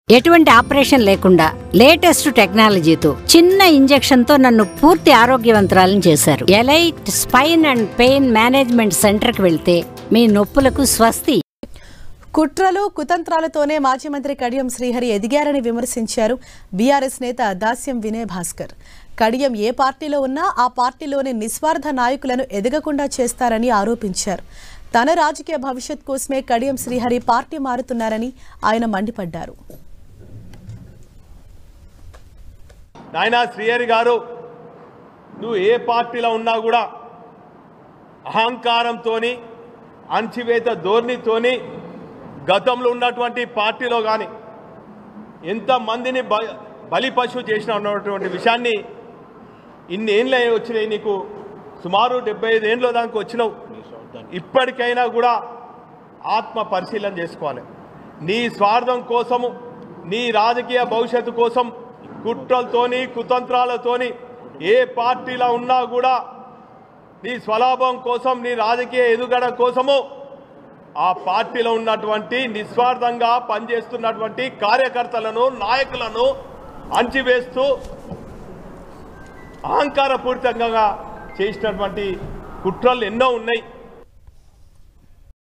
ఎటువంటి ఆపరేషన్ లేకుండా లేటెస్ట్ టెక్నాలజీతో చిన్న ఇంజెక్షన్ తో నన్ను పూర్తి ఆరోగ్యవంతురాలను చేశారు elite spine and pain management centre కి వెళ్తే మీ నొప్పులకు స్వస్తి కుట్రలు కుతంత్రాలతోనే మాజీ మంత్రి కడియం శ్రీహరి ఎదిగారని విమర్శించారు బీఆర్ఎస్ నేత దాస్యం వినయ్ భాస్కర్ కడియం ఏ పార్టీలో ఉన్నా ఆ పార్టీలోని నిస్వార్థ నాయకులను ఎదగకుండా చేస్తారని ఆరోపించారు తన రాజకీయ భవిష్యత్ కోసమే కడియం శ్రీహరి పార్టీ మారుతున్నారని ఆయన మండిపడ్డారు నాయనా శ్రీహరి గారు నువ్వు ఏ పార్టీలో ఉన్నా కూడా అహంకారంతోని అణచివేత ధోరణితోని గతంలో ఉన్నటువంటి పార్టీలో కానీ ఎంతమందిని బ బలి పశువు చేసిన ఉన్నటువంటి విషయాన్ని ఇన్ని ఏళ్ళు వచ్చినాయి నీకు సుమారు డెబ్బై ఐదు ఏండ్ల దానికి వచ్చినావు ఇప్పటికైనా కూడా ఆత్మ పరిశీలన చేసుకోవాలి నీ స్వార్థం కోసము నీ రాజకీయ భవిష్యత్తు కోసం కుట్రలతోని కుతంత్రాలతోని ఏ పార్టీలో ఉన్నా కూడా నీ స్వలాభం కోసం నీ రాజకీయ ఎదుగడ కోసము ఆ పార్టీలో ఉన్నటువంటి నిస్వార్థంగా పనిచేస్తున్నటువంటి కార్యకర్తలను నాయకులను అంచివేస్తూ అహంకారపూరితంగా చేసినటువంటి కుట్రలు ఎన్నో ఉన్నాయి